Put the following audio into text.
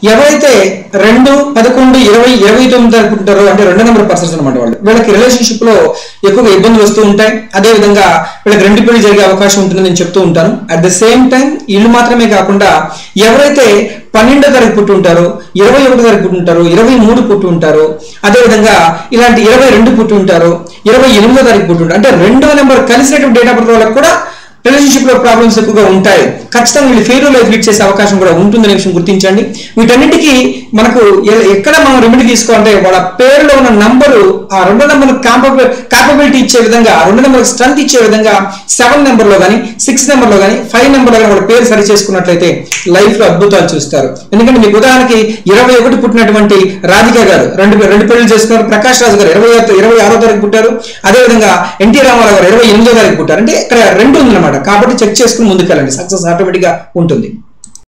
ఎవరైతే రెండు పదకొండు ఇరవై ఇరవై తొమ్మిది అనుకుంటారో అంటే రెండు నెంబర్ పర్సన్స్ అనమాట వాళ్ళు వీళ్ళకి రిలేషన్షిప్ లో ఎక్కువగా ఇబ్బందులు వస్తూ ఉంటాయి అదే విధంగా వీళ్ళకి రెండు పెళ్లి జరిగే అవకాశం ఉంటుందని నేను చెప్తూ ఉంటాను అట్ ద సేమ్ టైం ఇల్లు మాత్రమే కాకుండా ఎవరైతే పన్నెండో తారీఖు పుట్టి ఉంటారో ఇరవై ఒకటో తారీఖు పుట్టి ఉంటారో ఇరవై మూడు పుట్టి ఉంటారో అదేవిధంగా ఇలాంటి ఇరవై రెండు పుట్టి ఉంటారో ఇరవై ఎనిమిదో తారీఖు పుట్టి ఉంటారు అంటే రెండో నెంబర్ కలిసినటువంటి డేట్ ఆఫ్ బర్త్ వాళ్ళకి కూడా రిలేషన్షిప్ లో ప్రాబ్లమ్స్ ఎక్కువగా ఉంటాయి ఖచ్చితంగా వీళ్ళు ఫెయిల్యూర్ లైఫ్ లీడ్ చేసే అవకాశం కూడా ఉంటుందనే విషయం గుర్తించండి వీటన్నిటికీ మనకు ఎ- ఎక్కడ మనం రెమెడీ తీసుకోవాలంటే వాళ్ళ పేరులో ఉన్న నంబరు ఆ రెండో నెంబర్ కాపబిలిటీ ఇచ్చే విధంగా ఆ రెండు నెంబర్ స్ట్రెంత్ ఇచ్చే విధంగా సెవెన్ నెంబర్ లో కానీ సిక్స్ నెంబర్ లో కానీ ఫైవ్ నెంబర్ లో కానీ వాళ్ళ పేరు సరి చేసుకున్నట్లయితే లైఫ్ లో అద్భుతాలు చూస్తారు ఎందుకంటే మీకు ఉదాహరణకి ఇరవై ఒకటి పుట్టినటువంటి రాధిక గారు రెండు రెండు పెళ్లి చేసుకున్నారు ప్రకాష్ రాజు గారు ఇరవై ఇరవై ఆరో తారీఖు పుట్టారు అదేవిధంగా ఎన్టీ రామారావు గారు ఇరవై ఎనిమిదో తారీఖు పుట్టారు అంటే ఇక్కడ రెండు ఉందన్నమాట కాబట్టి చెక్ చేసుకుని ముందుకెళ్ళండి సక్సెస్ ఆటోమేటిక్ గా ఉంటుంది